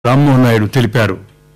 రామ్మోహన్ నాయుడు తెలిపారు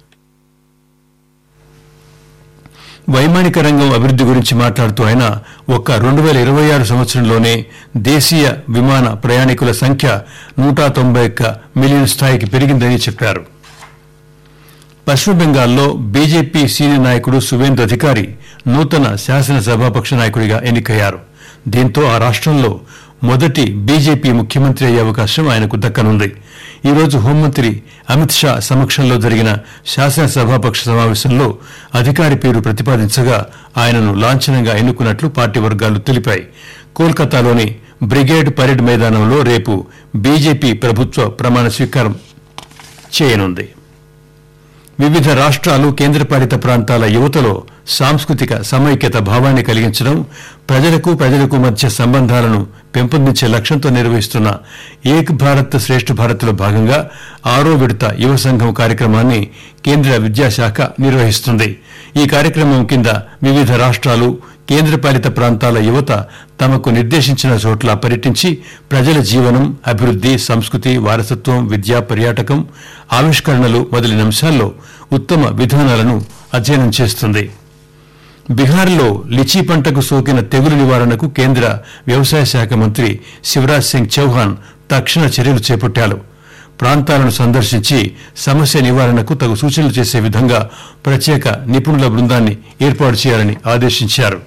వైమానిక రంగం అభివృద్ది గురించి మాట్లాడుతూ ఆయన ఒక్క రెండు వేల ఇరవై ఆరు సంవత్సరంలోనే దేశీయ విమాన ప్రయాణికుల సంఖ్య నూట తొంభై ఒక్క మిలియన్ స్థాయికి పెరిగిందని చెప్పారు పశ్చిమ బెంగాల్లో బీజేపీ సీనియర్ నాయకుడు సువేందు అధికారి నూతన శాసనసభాపక్ష నాయకుడిగా ఎన్నికయ్యారు దీంతో ఆ రాష్ట్రంలో మొదటి బీజేపీ ముఖ్యమంత్రి అయ్యే అవకాశం ఆయనకు దక్కనుంది ఈ రోజు హోంమంత్రి అమిత్ షా సమక్షంలో జరిగిన శాసనసభాపక్ష సమావేశంలో అధికారి పేరు ప్రతిపాదించగా ఆయనను లాంఛనంగా ఎన్నుకున్నట్లు పార్టీ వర్గాలు తెలిపాయి కోల్కతాలోని బ్రిగేడ్ పరేడ్ మైదానంలో రేపు బీజేపీ ప్రభుత్వ ప్రమాణ స్వీకారం చేయనుంది వివిధ రాష్ట్రాలు కేంద్రపాలిత ప్రాంతాల యువతలో సాంస్కృతిక సమైక్యత భావాన్ని కలిగించడం ప్రజలకు ప్రజలకు మధ్య సంబంధాలను పెంపొందించే లక్ష్యంతో నిర్వహిస్తున్న ఏక్ భారత్ శ్రేష్ఠ భారత్ లో భాగంగా ఆరో విడత యువ సంఘం కార్యక్రమాన్ని కేంద్ర విద్యాశాఖ నిర్వహిస్తుంది ఈ కార్యక్రమం కింద వివిధ రాష్ట్రాలు కేంద్రపాలిత ప్రాంతాల యువత తమకు నిర్దేశించిన చోట్ల పర్యటించి ప్రజల జీవనం అభివృద్ది సంస్కృతి వారసత్వం విద్య పర్యాటకం ఆవిష్కరణలు మొదలైన అంశాల్లో ఉత్తమ విధానాలను అధ్యయనం చేస్తుంది బీహార్లో లిచీ పంటకు సోకిన తెగులు నివారణకు కేంద్ర వ్యవసాయ శాఖ మంత్రి శివరాజ్ సింగ్ చౌహాన్ తక్షణ చర్యలు చేపట్టారు ప్రాంతాలను సందర్శించి సమస్య నివారణకు తగు సూచనలు చేసే విధంగా ప్రత్యేక నిపుణుల బృందాన్ని ఏర్పాటు చేయాలని ఆదేశించారు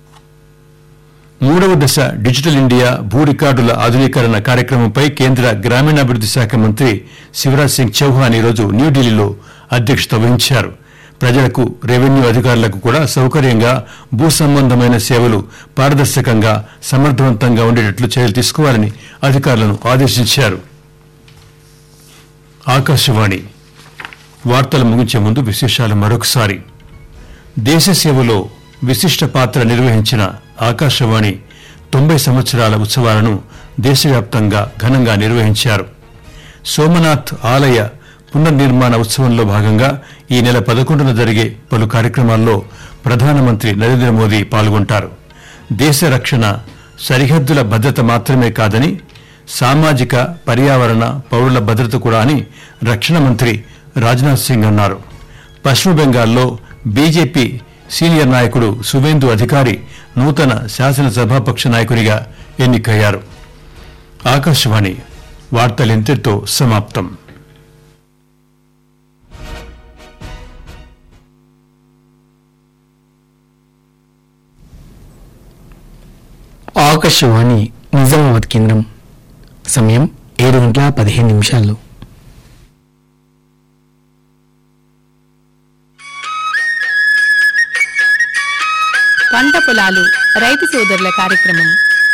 మూడవ దశ డిజిటల్ ఇండియా భూ రికార్డుల ఆధునీకరణ కార్యక్రమంపై కేంద్ర గ్రామీణాభివృద్ది శాఖ మంత్రి శివరాజ్ సింగ్ చౌహాన్ ఈరోజు న్యూఢిల్లీలో అధ్యక్షత వహించారు ప్రజలకు రెవెన్యూ అధికారులకు కూడా సౌకర్యంగా భూ సంబంధమైన సేవలు పారదర్శకంగా సమర్థవంతంగా ఉండేటట్లు చర్యలు తీసుకోవాలని అధికారులను ఆదేశించారు ఆకాశవాణి వార్తలు ముగించే ముందు విశేషాలు మరొకసారి దేశ సేవలో విశిష్ట పాత్ర నిర్వహించిన ఆకాశవాణి తొంభై సంవత్సరాల ఉత్సవాలను దేశవ్యాప్తంగా ఘనంగా నిర్వహించారు సోమనాథ్ ఆలయ పునర్నిర్మాణ ఉత్సవంలో భాగంగా ఈ నెల పదకొండున జరిగే పలు కార్యక్రమాల్లో ప్రధానమంత్రి నరేంద్ర మోదీ పాల్గొంటారు దేశ రక్షణ సరిహద్దుల భద్రత మాత్రమే కాదని సామాజిక పర్యావరణ పౌరుల భద్రత కూడా అని రక్షణ మంత్రి రాజ్నాథ్ సింగ్ అన్నారు పశ్చిమ బెంగాల్లో బీజేపీ సీనియర్ నాయకుడు సువేందు అధికారి నూతన శాసనసభాపక్ష నాయకునిగా ఎన్నికయ్యారు ఆకాశవాణి వార్తలింతటితో సమాప్తం ఆకాశవాణి నిజామాబాద్ కేంద్రం సమయం ఏడు గంటల పదిహేను నిమిషాలు పంట పొలాలు రైతు సోదరుల కార్యక్రమం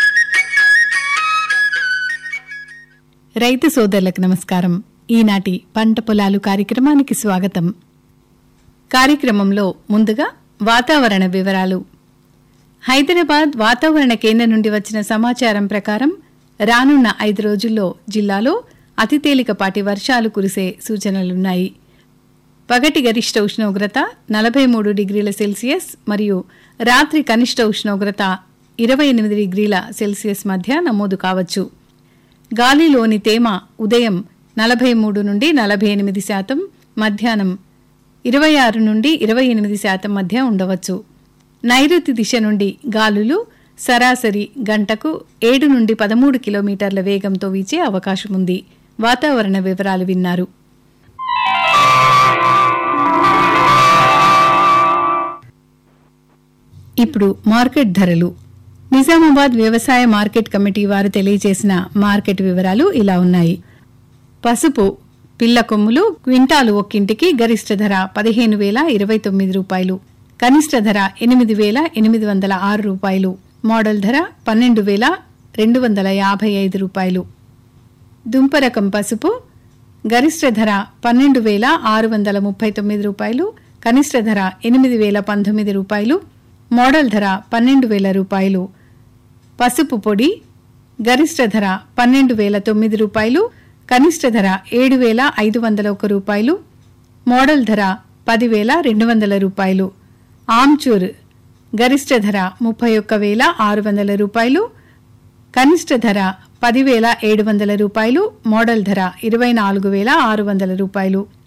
రైతు సోదరులకు నమస్కారం ఈనాటి పంట పొలాలు కార్యక్రమానికి స్వాగతం కార్యక్రమంలో ముందుగా వాతావరణ వివరాలు హైదరాబాద్ వాతావరణ కేంద్రం నుండి వచ్చిన సమాచారం ప్రకారం రానున్న ఐదు రోజుల్లో జిల్లాలో అతి తేలికపాటి వర్షాలు కురిసే సూచనలున్నాయి పగటి గరిష్ట ఉష్ణోగ్రత నలభై మూడు డిగ్రీల సెల్సియస్ మరియు రాత్రి కనిష్ట ఉష్ణోగ్రత ఇరవై ఎనిమిది డిగ్రీల సెల్సియస్ మధ్య నమోదు కావచ్చు గాలిలోని తేమ ఉదయం నలభై మూడు నుండి నలభై ఎనిమిది శాతం మధ్యాహ్నం ఇరవై ఆరు నుండి ఇరవై ఎనిమిది శాతం మధ్య ఉండవచ్చు నైరుతి దిశ నుండి గాలులు సరాసరి గంటకు ఏడు నుండి పదమూడు కిలోమీటర్ల వేగంతో వీచే అవకాశం ఉంది వాతావరణ వివరాలు విన్నారు ఇప్పుడు మార్కెట్ ధరలు నిజామాబాద్ వ్యవసాయ మార్కెట్ కమిటీ వారు తెలియజేసిన మార్కెట్ వివరాలు ఇలా ఉన్నాయి పసుపు పిల్ల కొమ్ములు క్వింటాలు ఒక్కింటికి గరిష్ట ధర పదిహేను వేల ఇరవై తొమ్మిది రూపాయలు కనిష్ట ధర ఎనిమిది వేల ఎనిమిది వందల ఆరు రూపాయలు మోడల్ ధర పన్నెండు వేల రెండు వందల యాభై ఐదు రూపాయలు దుంపరకం పసుపు గరిష్ట ధర పన్నెండు వేల ఆరు వందల ముప్పై తొమ్మిది రూపాయలు కనిష్ట ధర ఎనిమిది వేల పంతొమ్మిది రూపాయలు మోడల్ ధర పన్నెండు వేల రూపాయలు పసుపు పొడి గరిష్ట ధర పన్నెండు వేల తొమ్మిది రూపాయలు కనిష్ట ధర ఏడు వేల ఐదు వందల ఒక రూపాయలు మోడల్ ధర పదివేల రెండు వందల రూపాయలు ఆమ్చూర్ గరిష్ట ధర ముప్పై ఒక్క వేల ఆరు వందల రూపాయలు కనిష్ట ధర పదివేల ఏడు వందల రూపాయలు మోడల్ ధర ఇరవై నాలుగు వేల ఆరు వందల రూపాయలు